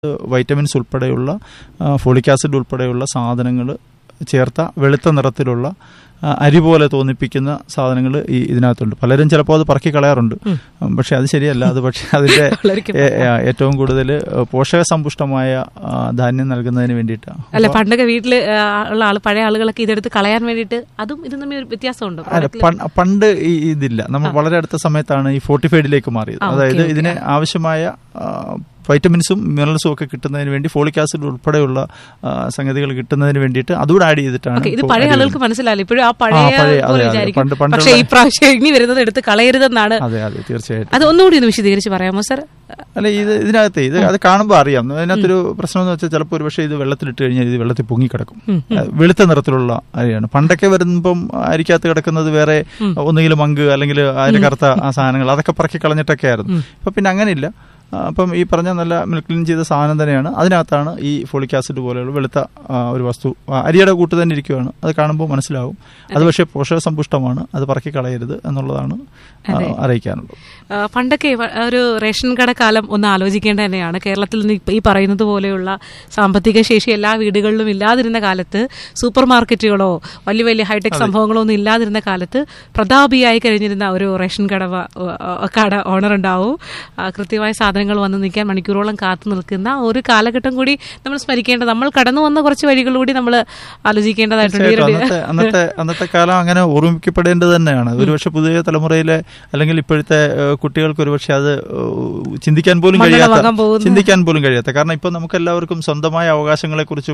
Vitamins ഉൾപ്പെടെയുള്ള folic acid ഉൾപ്പെടെയുള്ള സാധനങ്ങൾ ചേർത്ത വെളുത്ത നിറത്തിലുള്ള ആ, അരി പോലെ തോന്നിപ്പിക്കുന്ന സാധനങ്ങൾ ഈ ഇതിനകത്തുണ്ട് പലരും ചിലപ്പോൾ അത് പറക്കി കളയാറുണ്ട് ഉം, പക്ഷെ അത് ശരിയല്ല അത് പക്ഷെ അതിന്റെ വളരെക്കും ഏ- ഏ- ഏറ്റവും കൂടുതൽ പോഷക സമ്പുഷ്ടമായ ആ, ധാന്യം നൽകുന്നതിന് വേണ്ടിയിട്ടാണ് അല്ല പണ്ടൊക്കെ വീട്ടില് ആ, ഉള്ള ആള് പഴയ ആളുകളൊക്കെ ഇതെടുത്ത് കളയാൻ വേണ്ടിയിട്ട് അതും ഇതും തമ്മിൽ ഒരു വ്യത്യാസമുണ്ട് അല്ല പണ്ട് പണ്ട് ഈ ഇതില്ല നമ്മൾ വളരെ അടുത്ത സമയത്താണ് ഈ ഫോർട്ടിഫൈഡിലേക്ക് മാറിയത് ആ, അതായത് ഓക്കേ, ഓക്കേ. ഇതിന് ആവശ്യമായ ആ, വൈറ്റമിൻസും മിനറൽസും ഒക്കെ കിട്ടുന്നതിന് വേണ്ടി ഫോളിക് ആസിഡ് ഉൾപ്പെടെയുള്ള ആ, സംഗതികൾ കിട്ടുന്നതിന് വേണ്ടിയിട്ട് അതുകൂടെ ആഡ് ചെയ്തിട്ടാണ് ഓക്കെ ഇത് ഇപ്പോൾ പഴയ അരി ആളുകൾക്ക് മനസ്സിലായില്ല ഇപ്പോഴും ആ പഴയ ആ, പഴയ, അതെ, പോലെ അതെ. വിചാരിക്കും പണ്ട്- പണ്ടുള്ള- പക്ഷേ ഈ പ്രാവശ്യം ഇനി വരുന്നത് എടുത്ത് കളയരുതെന്നാണ് അതെ അതെ തീർച്ചയായിട്ടും അത് ഒന്നുകൂടി ഒന്ന് വിശദീകരിച്ച് പറയാമോ സർ അല്ല ഇത് ഇതിനകത്ത് ഇത് അത് കാണുമ്പോൾ അറിയാം അതിനകത്തൊരു പ്രശ്നം എന്ന് വെച്ചാൽ ചിലപ്പോൾ ഒരു പക്ഷേ ഇത് വെള്ളത്തിലിട്ട് കഴിഞ്ഞാൽ ഇത് വെള്ളത്തിൽ പൊങ്ങിക്കിടക്കും ആ, വെളുത്ത നിറത്തിലുള്ള അരിയാണ് പണ്ടൊക്കെ വരുമ്പം അരിക്കകത്ത് കിടക്കുന്നത് വേറെ ഒന്നുകിൽ മങ്ക് അല്ലെങ്കിൽ അതിന്റെ കറുത്ത ആ സാധനങ്ങൾ അതൊക്കെ പറക്കി കളഞ്ഞിട്ടൊക്കെ ആയിരുന്നു ഇപ്പൊ പിന്നെ അങ്ങനെയില്ല ആ, അപ്പം ഈ പറഞ്ഞ നല്ല മിൽക്ക് ക്ലീൻ ചെയ്ത സാധനം തന്നെയാണ് അതിനകത്താണ് ഈ ഫോളിക് ആസിഡ് പോലെയുള്ള വെളുത്ത ആ, ഒരു വസ്തു ആ, അരിയുടെ കൂട്ട് തന്നെ ഇരിക്കുകയാണ് അത് കാണുമ്പോൾ മനസ്സിലാവും അത് പക്ഷേ പോഷക സമ്പുഷ്ടമാണ് അത് പറക്കി കളയരുത് എന്നുള്ളതാണ് ആ, അറിയിക്കാനുള്ളത് ആ, പണ്ടൊക്കെ വ- ഒരു റേഷൻ കട കാലം ഒന്ന് ആലോചിക്കേണ്ട തന്നെയാണ് കേരളത്തിൽ നിന്ന് ഇപ്പ- ഈ പറയുന്നത് പോലെയുള്ള സാമ്പത്തിക ശേഷി എല്ലാ വീടുകളിലും ഇല്ലാതിരുന്ന കാലത്ത് സൂപ്പർ മാർക്കറ്റുകളോ വലിയ വലിയ ഹൈടെക് സംഭവങ്ങളോ ഒന്നും ഇല്ലാതിരുന്ന കാലത്ത് പ്രതാപിയായി കഴിഞ്ഞിരുന്ന ഒരു റേഷൻ കട വ- ആ, കട ഓണർ ഉണ്ടാവും ആ, കൃത്യമായ സാധനങ്ങൾ വന്ന് നിൽക്കാൻ മണിക്കൂറോളം കാത്തു നിൽക്കുന്ന ഒരു കാലഘട്ടം കൂടി നമ്മൾ സ്മരിക്കേണ്ടത് നമ്മൾ കടന്നു വന്ന കുറച്ച് വഴികൾ കൂടി നമ്മൾ ആലോചിക്കേണ്ടതായിട്ടുണ്ട് ഈ ഒരു തീർച്ചയായിട്ടും അന്നത്തെ അന്നത്തെ അന്നത്തെ കാലം അങ്ങനെ ഓർമ്മിക്കപ്പെടേണ്ടത് തന്നെയാണ് ഒരുപക്ഷെ പുതിയ തലമുറയിലെ അല്ലെങ്കിൽ ഇപ്പോഴത്തെ ഏഹ്, കുട്ടികൾക്ക് ഒരുപക്ഷെ അത് ഏഹ്, ചിന്തിക്കാൻ പോലും മണ്ണെണ്ണ കഴിയാത്ത വാങ്ങാൻ പോകുന്ന- ചിന്തിക്കാൻ പോലും കഴിയാത്ത കാരണം ഇപ്പൊ നമുക്ക് എല്ലാവർക്കും സ്വന്തമായ അവകാശങ്ങളെ കുറിച്ചും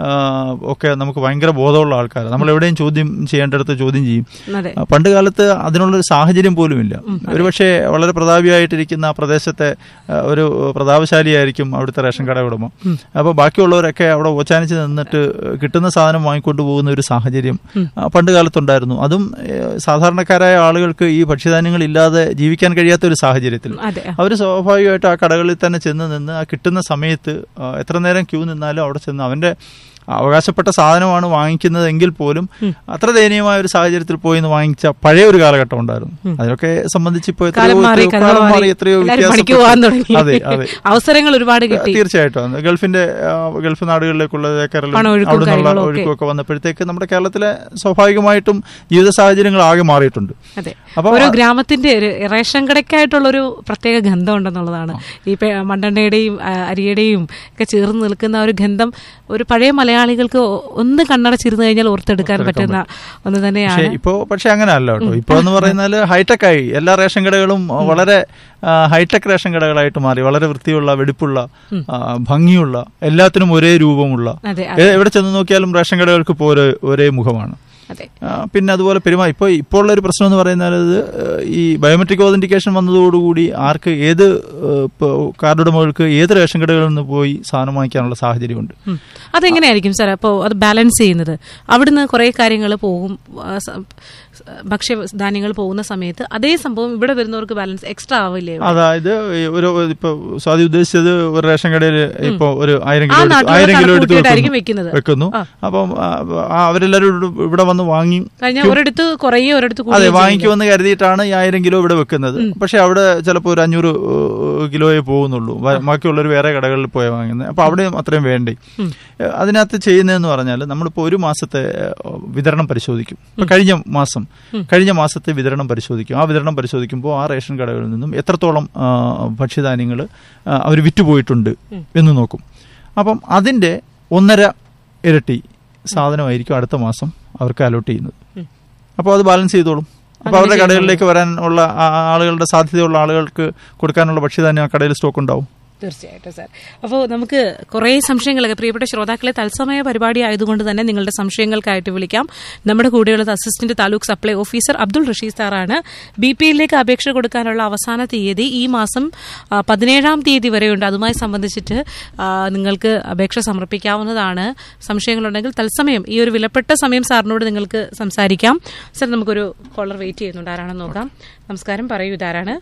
ഒക്കെ നമുക്ക് ഭയങ്കര ബോധമുള്ള ആൾക്കാർ നമ്മൾ എവിടെയും ചോദ്യം ചെയ്യേണ്ടടുത്ത് ചോദ്യം ചെയ്യും അതെ ആ, പണ്ട് കാലത്ത് അതിനുള്ളൊരു സാഹചര്യം പോലുമില്ല ഒരുപക്ഷെ വളരെ പ്രതാപിയായിട്ടിരിക്കുന്ന ആ പ്രദേശത്തെ ആ, ഒരു പ്രതാപശാലിയായിരിക്കും അവിടുത്തെ റേഷൻ കട ഉടമ അപ്പോൾ ബാക്കിയുള്ളവരൊക്കെ അവിടെ ഓച്ചാനിച്ച് നിന്നിട്ട് കിട്ടുന്ന സാധനം വാങ്ങിക്കൊണ്ട് പോകുന്ന ഒരു സാഹചര്യം ആ, പണ്ട് കാലത്തുണ്ടായിരുന്നു അതും ഏ, സാധാരണക്കാരായ ആളുകൾക്ക് ഈ ഭക്ഷ്യധാന്യങ്ങൾ ഇല്ലാതെ ജീവിക്കാൻ കഴിയാത്ത ഒരു സാഹചര്യത്തിൽ അതെ അവർ സ്വാഭാവികമായിട്ട് ആ കടകളിൽ തന്നെ ചെന്ന് നിന്ന് ആ കിട്ടുന്ന സമയത്ത് ആ, എത്ര നേരം ക്യൂ നിന്നാലും അവിടെ ചെന്ന് അവന്റെ അവകാശപ്പെട്ട സാധനമാണ് വാങ്ങിക്കുന്നത് എങ്കിൽ പോലും അത്ര ദയനീയമായ ഒരു സാഹചര്യത്തിൽ പോയി എന്ന് വാങ്ങിച്ച പഴയ ഒരു കാലഘട്ടം ഉണ്ടായിരുന്നു അതിനൊക്കെ സംബന്ധിച്ച് ഇപ്പോൾ എത്രയോ കാലം മാറി എത്രയോ- കഥ കാലം മാറി മാറി എത്രയോ എല്ലാവരും പണിക്ക് വ്യത്യാസപ്പെട്ടു. പോകാൻ തുടങ്ങി അതെ അതെ അവസരങ്ങൾ ഒരുപാട് കിട്ടി തീർച്ചയായിട്ടും അത് ഗൾഫിന്റെ ആ, ഗൾഫ് നാടുകളിലേക്കുള്ള കേരളം പണമൊഴുക്കും അവിടെ നിന്നുള്ള കാര്യങ്ങളും ഒക്കെ. ഒഴുക്കൊക്കെ വന്നപ്പോഴത്തേക്ക് നമ്മുടെ കേരളത്തിലെ സ്വാഭാവികമായിട്ടും ജീവിത സാഹചര്യങ്ങൾ ആകെ മാറിയിട്ടുണ്ട് അതെ അപ്പൊ ഒരു ഗ്രാമത്തിന്റെ ഒരു റേഷൻ കടയ്ക്കായിട്ടുള്ള ഒരു പ്രത്യേക ഗന്ധം ഉണ്ടെന്നുള്ളതാണ് ഈ പെ- മണ്ണെണ്ണയുടെയും ആ, അരിയുടെയും ഒക്കെ ചേർന്ന് നിൽക്കുന്ന ആ ഒരു ഗന്ധം ഒരു പഴയ മലയാളികൾക്ക് ഒ- ഒന്ന് കണ്ണടച്ചിരുന്നു കഴിഞ്ഞാൽ ഓർത്തെടുക്കാൻ പറ്റുന്ന ഒന്ന് പക്ഷേ തന്നെയാണ് ഇപ്പോ പക്ഷെ അങ്ങനെ അല്ല കേട്ടോ ഇപ്പോ എന്ന് പറയുന്നത് ഹൈടെക് ആയി എല്ലാ റേഷൻ കടകളും വളരെ ആ, ഹൈടെക് റേഷൻ കടകളായിട്ട് മാറി വളരെ വൃത്തിയുള്ള വെടിപ്പുള്ള ആ, ഭംഗിയുള്ള എല്ലാത്തിനും ഒരേ രൂപമുള്ള അതെ ഏ- എവിടെ ചെന്ന് നോക്കിയാലും റേഷൻ കടകൾക്ക് ഇപ്പോൾ ഒരേ ഒരേ മുഖമാണ് അതെ ആ, പിന്നെ അതുപോലെ പെരുമാ ഇപ്പോൾ ഇപ്പോൾ ഉള്ള ഒരു പ്രശ്നം എന്ന് പറയുന്നത് ഇത് ഏഹ്, ഈ ബയോമെട്രിക് ഓതന്റിക്കേഷൻ വന്നതോടുകൂടി ആർക്ക് ഏത് ഏഹ്, ഇപ്പൊ കാർഡ് ഉടമകൾക്ക് ഏത് റേഷൻ കടകളിൽ നിന്ന് പോയി സാധനം വാങ്ങിക്കാനുള്ള സാഹചര്യമുണ്ട് ഉം. അതെങ്ങനെയായിരിക്കും സാർ അപ്പോൾ അത് ബാലൻസ് ചെയ്യുന്നത് അവിടുന്ന് കുറേ കാര്യങ്ങൾ പോകും ആ, സ- ഭക്ഷ്യ ധാന്യങ്ങൾ പോകുന്ന സമയത്ത് അതേ സംഭവം ഇവിടെ വരുന്നവർക്ക് ബാലൻസ് എക്സ്ട്രാ ആവില്ലേ അതായത് ഈ ഒരു ഇപ്പൊ സ്വാതി ഉദ്ദേശിച്ചത് ഒരു റേഷൻ കടയിൽ ഇപ്പൊ ഒരു ആയിരം ആ കിലോ എടുത്ത് നാട്ടിലുള്ള ആയിരം കിലോ കണക്ക് എടുത്ത് കൂട്ടിയിട്ടായിരിക്കും വെക്കുന്നു. വെക്കുന്നത്. വെക്കുന്നു ആ. അപ്പം ആ, ആ, അവരെല്ലാവരും ഇവിടെ- ഇവിടെ വന്ന് വാങ്ങി കഴിഞ്ഞാൽ ഒരിടത്ത് കുറയും ഒരിടത്ത് അതെ കൂടുകയും വാങ്ങിക്കുമെന്ന് കരുതിയിട്ടാണ് ഈ ആയിരം കിലോ ഇവിടെ വെക്കുന്നത് പക്ഷെ അവിടെ ചിലപ്പോൾ ഒരു അഞ്ഞൂറ് ഏഹ്, കിലോയെ പോകുന്നുള്ളൂ വ- ബാക്കിയുള്ളവർ വേറെ കടകളിൽ പോയി വാങ്ങുന്നത് അപ്പൊ അവിടെയും അത്രയും വേണ്ടേ ഏഹ്, അതിനകത്ത് ചെയ്യുന്നതെന്ന് പറഞ്ഞാൽ നമ്മളിപ്പോൾ ഒരു മാസത്തെ ഏഹ്, വിതരണം പരിശോധിക്കും ഇപ്പൊ കഴിഞ്ഞ മാസം കഴിഞ്ഞ മാസത്തെ വിതരണം പരിശോധിക്കും ആ വിതരണം പരിശോധിക്കുമ്പോൾ ആ റേഷൻ കടകളിൽ നിന്നും എത്രത്തോളം ആ, ഭക്ഷ്യധാന്യങ്ങൾ അവർ വിറ്റുപോയിട്ടുണ്ട് എന്ന് നോക്കും അപ്പം അതിന്റെ ഒന്നര ഇരട്ടി സാധനമായിരിക്കും അടുത്ത മാസം അവർക്ക് അലോട്ട് ചെയ്യുന്നത് അപ്പോൾ അത് ബാലൻസ് ചെയ്തോളും അപ്പോൾ അവരുടെ കടകളിലേക്ക് വരാനുള്ള ആ- ആ ആളുകളുടെ സാധ്യതയുള്ള ആളുകൾക്ക് കൊടുക്കാനുള്ള ഭക്ഷ്യധാന്യം ആ കടയിൽ സ്റ്റോക്ക് ഉണ്ടാവും തീർച്ചയായിട്ടും സാർ അപ്പോൾ നമുക്ക് കുറേ സംശയങ്ങളൊക്കെ പ്രിയപ്പെട്ട ശ്രോതാക്കളെ തത്സമയ പരിപാടി ആയതുകൊണ്ട് തന്നെ നിങ്ങളുടെ സംശയങ്ങൾക്കായിട്ട് വിളിക്കാം നമ്മുടെ കൂടെയുള്ളത് assistant taluk supply officer Abdul Rasheed സാറാണ് ബി പി എല്ലിലേക്ക് അപേക്ഷ കൊടുക്കാനുള്ള അവസാന തീയതി ഈ മാസം ആ, പതിനേഴാം തീയതി വരെയുണ്ട് അതുമായി സംബന്ധിച്ചിട്ട് ആ, നിങ്ങൾക്ക് അപേക്ഷ സമർപ്പിക്കാവുന്നതാണ് സംശയങ്ങളുണ്ടെങ്കിൽ തത്സമയം ഈ ഒരു വിലപ്പെട്ട സമയം സാറിനോട് നിങ്ങൾക്ക് സംസാരിക്കാം സാർ നമുക്കൊരു കോളർ വെയിറ്റ് ചെയ്യുന്നുണ്ട് ആരാണെന്ന് നോക്കാം നമസ്കാരം പറയൂ ഇതാരാണ്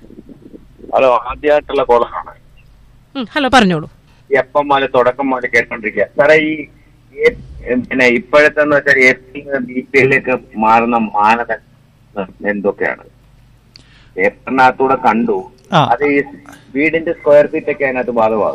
ഹലോ ആദ്യമായിട്ടുള്ള കോളറാണ് ഉം, ഹലോ പറഞ്ഞോളൂ എപ്പം മുതൽ തുടക്കം മുതൽ കേട്ടോണ്ടിരിക്കുക സാറേ ഈ ഏ- പിന്നെ ഇപ്പോഴത്തെ എന്ന് വെച്ചാൽ എ പി ബി പി എല്ലിലേക്ക് മാറുന്ന മാനദണ്ഡം എന്തൊക്കെയാണ് പേപ്പറിനകത്തൂടെ കണ്ടു ആ. അത് ഈ വീടിന്റെ സ്ക്വയർ ഫീറ്റ് ഒക്കെ അതിനകത്ത് ബാധകമാകുമോ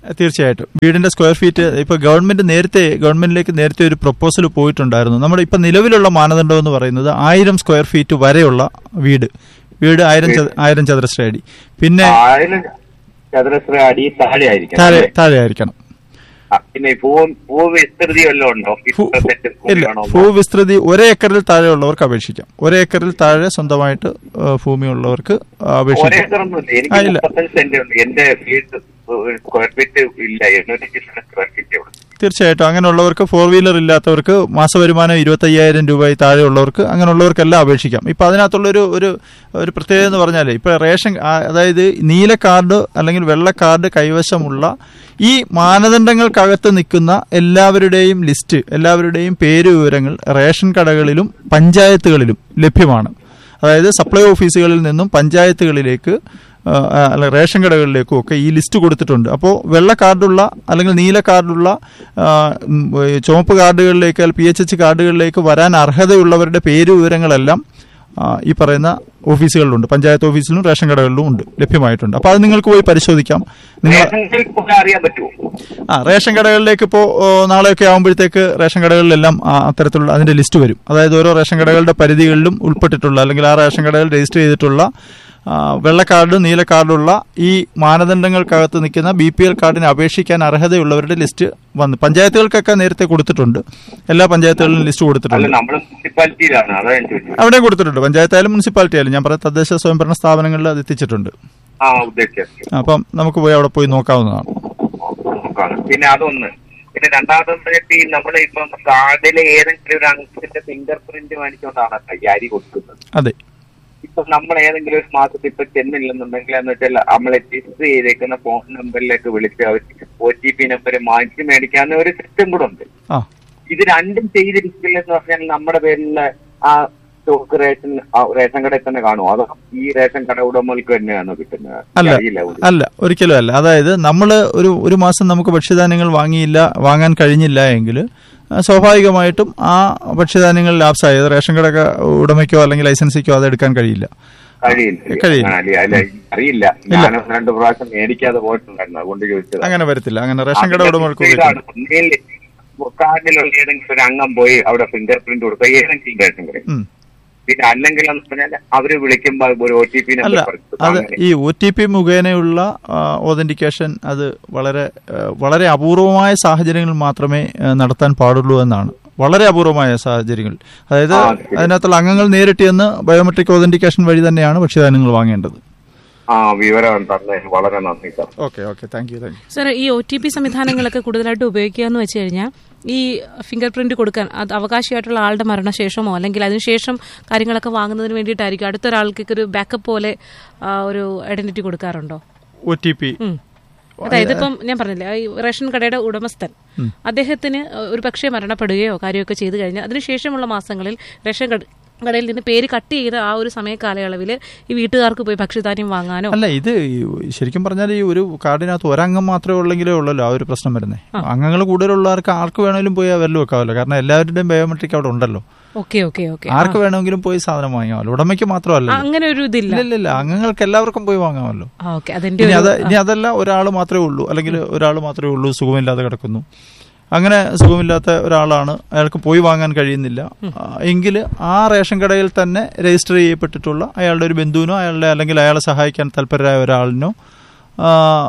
തീർച്ചയായിട്ടും വീടിന്റെ സ്ക്വയർ ഫീറ്റ് ഇപ്പൊ ഗവൺമെന്റ് നേരത്തെ ഗവൺമെന്റിലേക്ക് നേരത്തെ ഒരു പ്രപ്പോസൽ പോയിട്ടുണ്ടായിരുന്നു നമ്മുടെ ഇപ്പൊ നിലവിലുള്ള മാനദണ്ഡം എന്ന് പറയുന്നത് ആയിരം സ്ക്വയർ ഫീറ്റ് വരെയുള്ള വീട് വീട് ആയിരം ചത- ആയിരം ചതുരശ്ര അടി പിന്നെ ആയിരം ചതുരശ്ര അടി താഴെ ആയിരിക്കും താഴെ അല്ലേ? താഴെ ആയിരിക്കണം ആ, പിന്നെ ഈ ഭൂ ഭൂ വിസ്തൃതി വല്ലതും ഉണ്ടോ ഭൂ- ഇത്ര സെന്റ് ഇല്ല ഭൂമിയാണോ? ഭൂവിസ്തൃതി ഒരേ ഏക്കറിൽ താഴെയുള്ളവർക്ക് അപേക്ഷിക്കാം ഒരേ ഏക്കറിൽ താഴെ സ്വന്തമായിട്ട് ആ, ഭൂമിയുള്ളവർക്ക് ഒരേ അപേക്ഷിക്കാം ഏക്കറൊന്നുമില്ല ആ, എനിക്ക് ഇല്ല. മുപ്പത്തഞ്ച് സെന്റ് ഉണ്ട് എന്റെ വീട് സ്ക്വയർ ഫീറ്റ് ഇല്ല എണ്ണൂറ്റി ചില്ലറ സ്ക്വയർ ഫീറ്റ് ഉള്ളൂ തീർച്ചയായിട്ടും അങ്ങനെയുള്ളവർക്ക് ഫോർ വീലർ ഇല്ലാത്തവർക്ക് മാസവരുമാനം ഇരുപത്തി അയ്യായിരം രൂപയിൽ താഴെയുള്ളവർക്ക് അങ്ങനെയുള്ളവർക്കെല്ലാം അപേക്ഷിക്കാം ഇപ്പൊ അതിനകത്തുള്ളൊരു ഒരു ഒരു പ്രത്യേകത എന്ന് പറഞ്ഞാൽ ഇപ്പൊ റേഷൻ ആ, അതായത് നീല കാർഡ് അല്ലെങ്കിൽ വെള്ള കാർഡ് കൈവശമുള്ള ഈ മാനദണ്ഡങ്ങൾക്കകത്ത് നിൽക്കുന്ന എല്ലാവരുടെയും ലിസ്റ്റ് എല്ലാവരുടെയും പേര് വിവരങ്ങൾ റേഷൻ കടകളിലും പഞ്ചായത്തുകളിലും ലഭ്യമാണ് അതായത് സപ്ലൈ ഓഫീസുകളിൽ നിന്നും പഞ്ചായത്തുകളിലേക്ക് ആ, അല്ല റേഷൻ കടകളിലേക്കും ഒക്കെ ഈ ലിസ്റ്റ് കൊടുത്തിട്ടുണ്ട് അപ്പോൾ വെള്ള കാർഡുള്ള അല്ലെങ്കിൽ നീല കാർഡുള്ള ആ, ഉം, ഏ, ചുവപ്പ് കാർഡുകളിലേക്ക് പി എച്ച് എച്ച് കാർഡുകളിലേക്ക് വരാൻ അർഹതയുള്ളവരുടെ പേര് വിവരങ്ങളെല്ലാം ആ, ഈ പറയുന്ന ഓഫീസുകളിലുണ്ട് പഞ്ചായത്ത് ഓഫീസിലും റേഷൻ കടകളിലും ഉണ്ട് ലഭ്യമായിട്ടുണ്ട് അപ്പോൾ അത് നിങ്ങൾക്ക് പോയി പരിശോധിക്കാം നിങ്ങൾ റേഷൻ പോലെ അറിയാൻ പറ്റുമോ ആ റേഷൻ കടകളിലേക്ക് ഇപ്പോൾ നാളെയൊക്കെ ആകുമ്പോഴത്തേക്ക് റേഷൻ കടകളിലെല്ലാം ആ, അത്തരത്തിലുള്ള അതിന്റെ ലിസ്റ്റ് വരും അതായത് ഓരോ റേഷൻ കടകളുടെ പരിധികളിലും ഉൾപ്പെട്ടിട്ടുള്ള അല്ലെങ്കിൽ ആ റേഷൻ കടകൾ രജിസ്റ്റർ ചെയ്തിട്ടുള്ള ആ, വെള്ള കാർഡ് നീല കാർഡുള്ള ഈ മാനദണ്ഡങ്ങൾക്കകത്ത് നിൽക്കുന്ന ബി പി എൽ കാർഡിന് അപേക്ഷിക്കാൻ അർഹതയുള്ളവരുടെ ലിസ്റ്റ് വന്നു പഞ്ചായത്തുകൾക്കൊക്കെ നേരത്തെ കൊടുത്തിട്ടുണ്ട് എല്ലാ പഞ്ചായത്തുകളിലും ലിസ്റ്റ് അല്ല കൊടുത്തിട്ടുണ്ട് നമ്മള് മുനിസിപ്പാലിറ്റിയിലാണ് അതാ ഞാൻ ചോദിച്ചത് അവിടെ കൊടുത്തിട്ടുണ്ട് പഞ്ചായത്തായാലും മുനിസിപ്പാലിറ്റി ആയാലും ഞാൻ പറഞ്ഞ തദ്ദേശ സ്വയംഭരണ സ്ഥാപനങ്ങളിൽ അത് എത്തിച്ചിട്ടുണ്ട് ആ ഉദ്ദേശിച്ചത് അപ്പം നമുക്ക് പോയി അവിടെ പോയി നോക്കാവുന്നതാണ് നോക്കാണ് പിന്നെ അതൊന്ന് പിന്നെ രണ്ടാമത്തെ ഈ നമ്മള് ഇപ്പം കാർഡിലെ ഏതെങ്കിലും ഒരു അംഗത്തിന്റെ ഫിംഗർ പ്രിന്റ് മേടിച്ചുകൊണ്ടാണ് ഈ അരി കൊടുക്കുന്നത് അതെ ഇപ്പൊ നമ്മൾ ഏതെങ്കിലും ഒരു മാസത്തിൽ ഇപ്പൊ ചെന്നില്ലെന്നുണ്ടെങ്കിൽ എന്ന് വെച്ചാൽ നമ്മളെ രജിസ്റ്റർ ചെയ്തേക്കുന്ന ഫോൺ നമ്പറിലേക്ക് വിളിച്ച് അവർ ഒ ടി പി നമ്പർ മാറ്റി മേടിക്കാവുന്ന ഒരു സിസ്റ്റം കൂടെ ഉണ്ട് ആ ഇത് രണ്ടും ചെയ്തിരിക്കില്ല എന്ന് പറഞ്ഞാൽ നമ്മുടെ പേരിലുള്ള ആ സ്റ്റോക്ക് റേഷൻ ആ റേഷൻ കടയിൽ തന്നെ കാണുമോ അതോ ഈ റേഷൻ കട ഉടമകൾക്ക് തന്നെയാണോ കിട്ടുന്നത് അല്ല അറിയില്ല ഒരു- അല്ല ഒരിക്കലും അല്ല അതായത് നമ്മൾ ഒരു ഒരു മാസം നമുക്ക് ഭക്ഷ്യധാന്യങ്ങൾ വാങ്ങിയില്ല വാങ്ങാൻ കഴിഞ്ഞില്ല എങ്കിൽ ആ, സ്വാഭാവികമായിട്ടും ആ ഭക്ഷ്യധാന്യങ്ങൾ ലാപ്സ് ആയത് റേഷൻ കട ഉടമയ്ക്കോ അല്ലെങ്കിൽ ലൈസൻസിക്കോ അത് എടുക്കാൻ കഴിയില്ല കഴിയില്ല കഴിയില്ല. ആ, അല്ല അല്ല, അറിയില്ല ഞാൻ രണ്ട് പ്രാവശ്യം മേടിക്കാതെ പോയിട്ടുണ്ടായിരുന്നു അതുകൊണ്ട് ചോദിച്ചത് അങ്ങനെ വരത്തില്ല അങ്ങനെ റേഷൻ കട ഉടമകൾക്ക് ഇതാണ്. ഉപയോഗിക്കാം. ഒന്നേല് കാർഡിലുള്ള ഏതെങ്കിലും ഒരു അംഗം പോയി അവിടെ ഫിംഗർ പ്രിന്റ് കൊടുക്കുക ഏതെങ്കിലും റേഷൻ കടയിൽ ഉം. പിന്നെ അല്ലെങ്കിൽ എന്ന് പറഞ്ഞാൽ അവര് വിളിക്കുമ്പോ ഒരു ഒ ടി പി അല്ല നമ്പർ അത് ഈ ഒ ടി പി മുഖേനയുള്ള ഓതന്റിക്കേഷൻ അത് വളരെ ആ, വളരെ അപൂർവമായ സാഹചര്യങ്ങളിൽ മാത്രമേ ആ, നടത്താൻ പാടുള്ളൂ എന്നാണ് വളരെ അപൂർവമായ സാഹചര്യങ്ങൾ അതായത് ആ, ശരി. അതിനകത്തുള്ള അംഗങ്ങൾ നേരിട്ട് ചെന്ന് ബയോമെട്രിക് ഓതന്റിക്കേഷൻ വഴി തന്നെയാണ് ഭക്ഷ്യധാന്യങ്ങൾ വാങ്ങേണ്ടത് ആ വിവരം തന്നതിന് വളരെ നന്ദി sir okay okay thank you thank you sir ഈ ഒ ടി പി സംവിധാനങ്ങളൊക്കെ കൂടുതലായിട്ട് ഉപയോഗിക്കുക എന്ന് വെച്ച് കഴിഞ്ഞാൽ ഈ ഫിംഗർ പ്രിന്റ് കൊടുക്കാൻ അത് അവകാശിയായിട്ടുള്ള ആളുടെ മരണശേഷമോ അല്ലെങ്കിൽ അതിനുശേഷം കാര്യങ്ങളൊക്കെ വാങ്ങുന്നതിന് വേണ്ടിയിട്ടായിരിക്കും അടുത്തൊരാൾക്ക് ഒരു ബാക്കപ്പ് പോലെ ആ, ഒരു ഐഡന്റിറ്റി കൊടുക്കാറുണ്ടോ ഒ ടി പി ഉം. അതായത് ഇപ്പം ഞാൻ പറഞ്ഞില്ലേ ഈ റേഷൻ കടയുടെ ഉടമസ്ഥൻ അദ്ദേഹത്തിന് ഒരു പക്ഷേ മരണപ്പെടുകയോ കാര്യമൊക്കെ ചെയ്തു കഴിഞ്ഞാൽ അതിനുശേഷമുള്ള മാസങ്ങളിൽ റേഷൻ കട- കടയിൽ നിന്ന് പേര് കട്ട് ചെയ്ത ആ ഒരു സമയ കാലയളവിൽ ഈ വീട്ടുകാർക്ക് പോയി ഭക്ഷ്യധാന്യം വാങ്ങാനോ അല്ല ഇത് ഈ ശരിക്കും പറഞ്ഞാൽ ഈ ഒരു കാർഡിനകത്ത് ഒരംഗം മാത്രമേ ഉള്ളെങ്കിലേ ഉള്ളല്ലോ ആ ഒരു പ്രശ്നം വരുന്നത് അംഗങ്ങൾ കൂടുതലുള്ളവർക്ക് ആർക്ക് വേണമെങ്കിലും പോയി അവരിൽ വെക്കാമല്ലോ കാരണം എല്ലാവരുടെയും ബയോമെട്രിക് അവിടെ ഉണ്ടല്ലോ ഓക്കെ ഓക്കെ ഓക്കെ ആർക്ക് വേണമെങ്കിലും പോയി സാധനം വാങ്ങാമല്ലോ ഉടമയ്ക്ക് മാത്രമല്ല അങ്ങനെ ഒരു ഇതില്ല ഇല്ല ഇല്ല അംഗങ്ങൾക്ക് എല്ലാവർക്കും പോയി വാങ്ങാമല്ലോ ഓക്കെ അതിന്റെ ഇനി ഒരു അത് ഇനി അതല്ല ഒരാൾ മാത്രമേ ഉള്ളൂ അല്ലെങ്കിൽ ഒരാൾ മാത്രമേ ഉള്ളൂ സുഖമില്ലാതെ കിടക്കുന്നു അങ്ങനെ സുഖമില്ലാത്ത ഒരാളാണ് അയാൾക്ക് പോയി വാങ്ങാൻ കഴിയുന്നില്ല എങ്കിൽ ആ റേഷൻ കടയിൽ തന്നെ രജിസ്റ്റർ ചെയ്യപ്പെട്ടിട്ടുള്ള അയാളുടെ ഒരു ബന്ധുവിനോ അയാളുടെ അല്ലെങ്കിൽ അയാളെ സഹായിക്കാൻ തൽപരരായ ഒരാളിനോ ആ,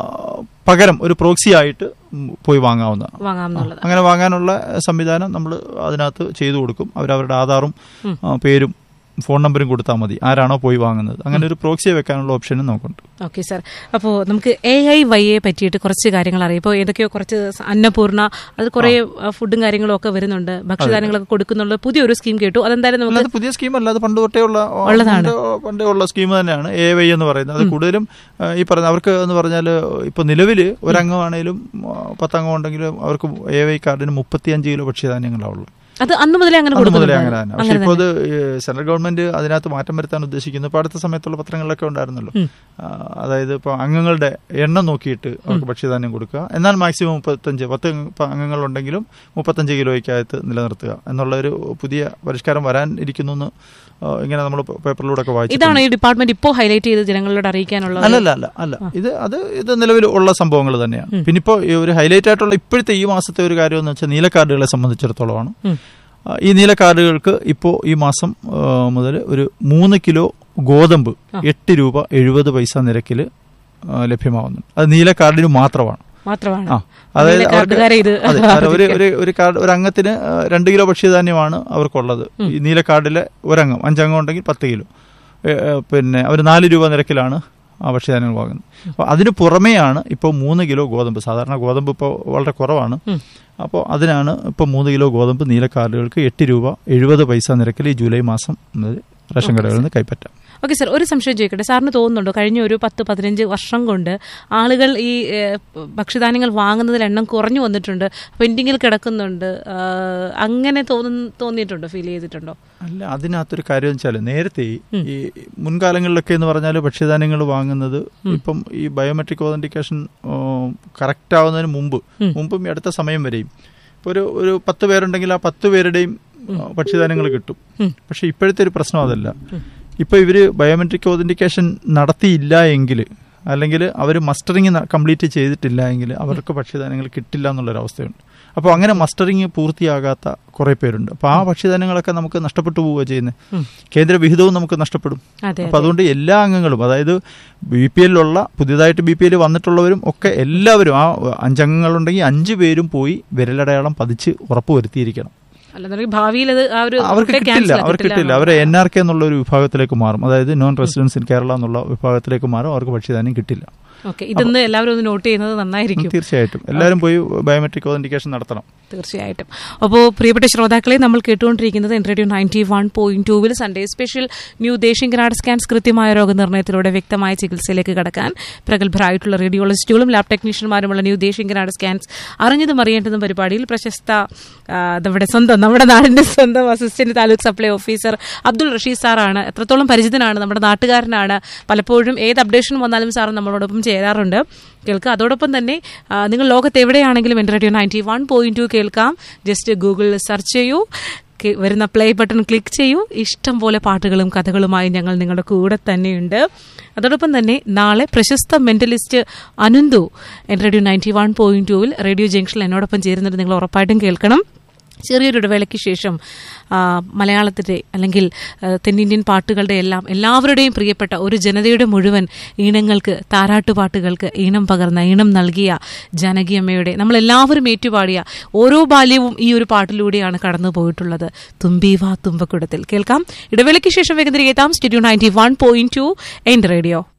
പകരം ഒരു പ്രോക്സി ആയിട്ട് ഉം പോയി വാങ്ങാവുന്നതാണ് വാങ്ങാമെന്നുള്ളത് അങ്ങനെ വാങ്ങാനുള്ള സംവിധാനം നമ്മൾ അതിനകത്ത് ചെയ്തു കൊടുക്കും അവരവരുടെ ആധാറും ആ, പേരും ഫോൺ നമ്പറും കൊടുത്താൽ മതി ആരാണോ പോയി വാങ്ങുന്നത് അങ്ങനെ ഒരു പ്രോക്സിയെ വെക്കാനുള്ള ഓപ്ഷനും നമുക്കുണ്ട് ഓക്കെ സാർ അപ്പോൾ നമുക്ക് എ ഐ വൈയെ പറ്റിയിട്ട് കുറച്ച് കാര്യങ്ങൾ അറിയാം ഇപ്പോൾ ഏതൊക്കെയോ കുറച്ച് സ- അന്നപൂർണ അത് കുറേ ആ, ഫുഡും കാര്യങ്ങളും ഒക്കെ വരുന്നുണ്ട് ഭക്ഷ്യധാന്യങ്ങളൊക്കെ കൊടുക്കുന്നുള്ള പുതിയൊരു സ്കീം കേട്ടു അതെന്തായാലും നമുക്ക് അല്ലാതെ പുതിയ സ്കീം അല്ല അത് പണ്ട് തൊട്ടേ ഉള്ള ഉള്ളതാണ്. പണ്ട് പണ്ടേ ഉള്ള സ്കീം തന്നെയാണ് എ വൈ എന്ന് പറയുന്നത് അത് കൂടുതലും ആ, ഈ പറഞ്ഞ അവർക്ക് എന്ന് പറഞ്ഞാൽ ഇപ്പൊ നിലവിൽ ഒരംഗമാണേലും ആ, പത്തംഗം ഉണ്ടെങ്കിലും അവർക്ക് എ വൈ കാർഡിന് മുപ്പത്തിയഞ്ച് കിലോ ഭക്ഷ്യധാന്യങ്ങളാവുള്ളൂ അത് അന്ന് മുതലേ അങ്ങനെ അന്ന് മുതലേ കൊടുക്കുന്നുണ്ട്. അങ്ങനെ തന്നെ പക്ഷെ ഇപ്പോൾ അത് ഏഹ്, സെൻട്രൽ ഗവൺമെന്റ് അതിനകത്ത് മാറ്റം വരുത്താൻ ഉദ്ദേശിക്കുന്നു ഇപ്പൊ അടുത്ത സമയത്തുള്ള പത്രങ്ങളിലൊക്കെ ഉണ്ടായിരുന്നല്ലോ ആ, അതായത് ഇപ്പൊ അംഗങ്ങളുടെ എണ്ണം നോക്കിയിട്ട് അവർക്ക് ഭക്ഷ്യധാന്യം കൊടുക്കുക എന്നാൽ മാക്സിമം മുപ്പത്തഞ്ച് പത്ത് അംഗ- അംഗങ്ങളുണ്ടെങ്കിലും മുപ്പത്തഞ്ച് കിലോയ്ക്കകത്ത് നിലനിർത്തുക എന്നുള്ള ഒരു പുതിയ പരിഷ്കാരം വരാൻ ഇരിക്കുന്നു എന്ന് ആ, ഇങ്ങനെ നമ്മൾ പേപ്പറിലൂടെ ഒക്കെ വായിച്ചു ഇതാണ് ഈ ഡിപ്പാർട്ട്മെന്റ് ഇപ്പോൾ ഹൈലൈറ്റ് ചെയ്ത് ജനങ്ങളോട് അറിയിക്കാനുള്ള ഒരു- അല്ലല്ല അല്ല അല്ല ഇത് അത് ഇത് നിലവിൽ ഉള്ള സംഭവങ്ങൾ തന്നെയാണ് പിന്നെ ഇപ്പോൾ ഈ ഒരു ഹൈലൈറ്റ് ആയിട്ടുള്ള ഇപ്പോഴത്തെ ഈ മാസത്തെ ഒരു കാര്യം എന്ന് വെച്ചാൽ നീലക്കാർഡുകളെ സംബന്ധിച്ചിടത്തോളമാണ് ഉം. ആ, ഈ നീലക്കാർഡുകൾക്ക് ഇപ്പോൾ ഈ മാസം ആ, മുതൽ ഒരു മൂന്ന് കിലോ ഗോതമ്പ് എട്ട് രൂപ എഴുപത് പൈസ നിരക്കിൽ ലഭ്യമാവുന്നുണ്ട് അത് നീലക്കാർഡിന് മാത്രമാണ് മാത്രമാണ് ആ അതായത് നീല കാർഡുകാരെ ഇത് അതെ, അതെ, ഒരു ഒരു ഒരു കാർഡ് ഒരു അംഗത്തിന് ആ, രണ്ട് കിലോ ഭക്ഷ്യധാന്യമാണ് അവർക്കുള്ളത് ഈ നീല കാർഡിലെ ഒരംഗം അഞ്ചംഗം ഉണ്ടെങ്കിൽ പത്ത് കിലോ ഏ, ഏ, പിന്നെ അവർ നാല് രൂപ നിരക്കിലാണ് ആ ഭക്ഷ്യധാന്യങ്ങൾ വാങ്ങുന്നത് അപ്പോൾ അതിന് പുറമെയാണ് ഇപ്പോൾ മൂന്ന് കിലോ ഗോതമ്പ് സാധാരണ ഗോതമ്പ് ഇപ്പോൾ വളരെ കുറവാണ് അപ്പോൾ അതിനാണ് ഇപ്പോൾ മൂന്ന് കിലോ ഗോതമ്പ് നീല കാർഡുകൾക്ക് എട്ട് രൂപ എഴുപത് പൈസ നിരക്കിൽ ഈ ജൂലൈ മാസം മുതൽ റേഷൻ കടകളിൽ നിന്ന് കൈപ്പറ്റാം ഓക്കെ സർ ഒരു സംശയം ചോദിക്കട്ടെ സാറിന് തോന്നുന്നുണ്ടോ കഴിഞ്ഞ ഒരു പത്ത് പതിനഞ്ച് വർഷം കൊണ്ട് ആളുകൾ ഈ ഏഹ്, ഭക്ഷ്യധാന്യങ്ങൾ വാങ്ങുന്നതിൽ എണ്ണം കുറഞ്ഞു വന്നിട്ടുണ്ട് പെൻഡിങ്ങിൽ കിടക്കുന്നുണ്ട് ആ, അങ്ങനെ തോന്നുന്നു തോന്നിയിട്ടുണ്ടോ ഫീൽ ചെയ്തിട്ടുണ്ടോ അല്ല അതിനകത്തൊരു കാര്യം വെച്ചാൽ നേരത്തെ ഈ മുൻകാലങ്ങളിലൊക്കെ എന്ന് പറഞ്ഞാൽ ഭക്ഷ്യധാന്യങ്ങൾ വാങ്ങുന്നത് ഇപ്പം ഈ ബയോമെട്രിക് ഓതന്റിക്കേഷൻ കറക്റ്റ് ആവുന്നതിന് മുമ്പ് മുമ്പും ഈ അടുത്ത സമയം വരെയും ഇപ്പൊ ഒരു ഒരു പത്ത് പേരുണ്ടെങ്കിൽ ആ പത്ത് പേരുടെയും ആ, ഭക്ഷ്യധാന്യങ്ങൾ കിട്ടും പക്ഷെ ഇപ്പോഴത്തെ ഒരു പ്രശ്നം അതല്ല ഇപ്പൊ ഇവര് ബയോമെട്രിക് ഓതന്റിക്കേഷൻ നടത്തിയില്ല എങ്കിൽ അല്ലെങ്കിൽ അവർ മസ്റ്ററിങ് കംപ്ലീറ്റ് ചെയ്തിട്ടില്ല എങ്കിൽ അവർക്ക് ഭക്ഷ്യധാന്യങ്ങൾ കിട്ടില്ല എന്നുള്ളൊരവസ്ഥയുണ്ട് അപ്പോൾ അങ്ങനെ മസ്റ്ററിങ് പൂർത്തിയാകാത്ത കുറെ പേരുണ്ട് അപ്പോൾ ആ ഭക്ഷ്യധാന്യങ്ങളൊക്കെ നമുക്ക് നഷ്ടപ്പെട്ടു പോവുക ചെയ്യുന്നത് കേന്ദ്ര വിഹിതവും നമുക്ക് നഷ്ടപ്പെടും അതെ അപ്പൊ അതുകൊണ്ട് എല്ലാ അംഗങ്ങളും അതായത് ബി പി എല്ലിലുള്ള പുതിയതായിട്ട് ബി പി എൽ വന്നിട്ടുള്ളവരും ഒക്കെ എല്ലാവരും ആ അഞ്ചംഗങ്ങളുണ്ടെങ്കിൽ അഞ്ചു പേരും പോയി വിരലടയാളം പതിച്ച് ഉറപ്പുവരുത്തിയിരിക്കണം അല്ലെന്നുണ്ടെങ്കിൽ ഭാവിയിൽ അത് ആ ഒരു അവർക്ക് റൂട്ടേ കിട്ടില്ല cancel അവർക്ക് ആക്കത്തില്ല കിട്ടില്ല അവർ എൻ ആർ കെ എന്നുള്ള ഒരു വിഭാഗത്തിലേക്ക് മാറും അതായത് നോൺ റെസിഡൻസ് ഇൻ കേരള എന്നുള്ള വിഭാഗത്തിലേക്ക് മാറും അവർക്ക് ഭക്ഷ്യധാന്യം കിട്ടില്ല ഓക്കെ ഇതൊന്ന് എല്ലാവരും ഒന്ന് നോട്ട് ചെയ്യുന്നത് നന്നായിരിക്കും തീർച്ചയായിട്ടും എല്ലാവരും പോയി ബയോമെട്രിക് ഓതന്റിക്കേഷൻ നടത്തണം തീർച്ചയായിട്ടും അപ്പോൾ പ്രിയപ്പെട്ട ശ്രോതാക്കളെ നമ്മൾ കേട്ടുകൊണ്ടിരിക്കുന്നത് റേഡിയോ നയൻറ്റി വൺ പോയിന്റ് ടൂവിൽ Sunday special new Desinganad scans കൃത്യമായ രോഗനിർണയത്തിലൂടെ വ്യക്തമായ ചികിത്സയിലേക്ക് കടക്കാൻ പ്രഗത്ഭരായിട്ടുള്ള റേഡിയോളജിസ്റ്റുകളും ലാബ് ടെക്നീഷ്യന്മാരുമുള്ള ന്യൂ ദേശിംഗനാട് സ്കാൻസ് അറിഞ്ഞതും അറിയേണ്ടതും പരിപാടിയിൽ പ്രശസ്ത ആ, നമ്മുടെ സ്വന്തം നമ്മുടെ നാടിന്റെ സ്വന്തം assistant taluk supply officer Abdul Rasheed സാറാണ് എത്രത്തോളം പരിചിതനാണ് നമ്മുടെ നാട്ടുകാരനാണ് പലപ്പോഴും ഏത് അപ്ഡേഷൻ വന്നാലും സാർ നമ്മളോടൊപ്പം ചേരാറുണ്ട് കേൾക്കുക അതോടൊപ്പം തന്നെ ആ, നിങ്ങൾ ലോകത്ത് എവിടെയാണെങ്കിലും എൻ്റെ radio ninety one point two കേൾക്കാം ജസ്റ്റ് ഗൂഗിളിൽ സെർച്ച് ചെയ്യൂ കെ- വരുന്ന പ്ലേ ബട്ടൺ ക്ലിക്ക് ചെയ്യൂ ഇഷ്ടം പോലെ പാട്ടുകളും കഥകളുമായി ഞങ്ങൾ നിങ്ങളുടെ കൂടെ തന്നെയുണ്ട് അതോടൊപ്പം തന്നെ നാളെ പ്രശസ്ത മെന്റലിസ്റ്റ് അനന്തു എൻ്റെ റേഡിയോ നയൻറ്റി വൺ പോയിന്റ് ടുവിൽ റേഡിയോ ജംഗ്ഷനിൽ എന്നോടൊപ്പം ചേരുന്നത് നിങ്ങൾ ഉറപ്പായിട്ടും കേൾക്കണം ചെറിയൊരു ഇടവേളയ്ക്ക് ശേഷം ആ, മലയാളത്തിൻ്റെ അല്ലെങ്കിൽ ആ, തെന്നിന്ത്യൻ പാട്ടുകളുടെ എല്ലാം എല്ലാവരുടെയും പ്രിയപ്പെട്ട ഒരു ജനതയുടെ മുഴുവൻ ഈണങ്ങൾക്ക് താരാട്ടുപാട്ടുകൾക്ക് ഈണം പകർന്ന ഈണം നൽകിയ ജാനകിയമ്മയുടെ നമ്മളെല്ലാവരും ഏറ്റുപാടിയ ഓരോ ബാല്യവും ഈ ഒരു പാട്ടിലൂടെയാണ് കടന്നു പോയിട്ടുള്ളത് തുമ്പി വാ തുമ്പക്കുടത്തിൽ കേൾക്കാം ഇടവേളയ്ക്ക് ശേഷം വേഗം തിരികെ എത്താം studio ninety one point two എൻ റേഡിയോ